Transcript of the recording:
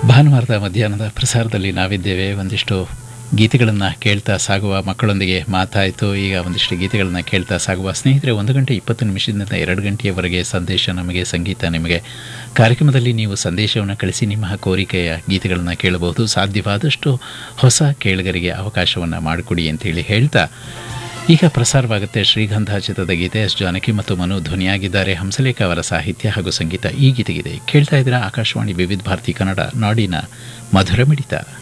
ಭಾನುವಾರದ ಮಧ್ಯಾಹ್ನದ ಪ್ರಸಾರದಲ್ಲಿ ನಾವಿದ್ದೇವೆ ಒಂದಿಷ್ಟು ಗೀತೆಗಳನ್ನು ಕೇಳ್ತಾ ಸಾಗುವ ಮಕ್ಕಳೊಂದಿಗೆ ಮಾತಾಯಿತು ಈಗ ಒಂದಿಷ್ಟು ಗೀತೆಗಳನ್ನು ಕೇಳ್ತಾ ಸಾಗುವ ಸ್ನೇಹಿತರೆ ಒಂದು ಗಂಟೆ ಇಪ್ಪತ್ತು ನಿಮಿಷದಿಂದ ಎರಡು ಗಂಟೆಯವರೆಗೆ ಸಂದೇಶ ನಮಗೆ ಸಂಗೀತ ನಿಮಗೆ ಕಾರ್ಯಕ್ರಮದಲ್ಲಿ ನೀವು ಸಂದೇಶವನ್ನು ಕಳಿಸಿ ನಿಮ್ಮ ಕೋರಿಕೆಯ ಗೀತೆಗಳನ್ನು ಕೇಳಬಹುದು ಸಾಧ್ಯವಾದಷ್ಟು ಹೊಸ ಕೇಳುಗರಿಗೆ ಅವಕಾಶವನ್ನು ಮಾಡಿಕೊಡಿ ಅಂತೇಳಿ ಹೇಳ್ತಾ ಈಗ ಪ್ರಸಾರವಾಗುತ್ತೆ ಶ್ರೀಗಂಧ ಚಿತ್ರದ ಗೀತೆ ಎಸ್ ಜಾನಕಿ ಮತ್ತು ಮನು ಧ್ವನಿಯಾಗಿದ್ದಾರೆ ಹಂಸಲೇಖ ಅವರ ಸಾಹಿತ್ಯ ಹಾಗೂ ಸಂಗೀತ ಈ ಗೀತೆಗಿದೆ ಕೇಳ್ತಾ ಇದ್ದೀರಾ ಆಕಾಶವಾಣಿ ವಿವಿಧ ಭಾರತಿ ಕನ್ನಡ ನಾಡಿನ ಮಧುರ ಮಿಡಿತ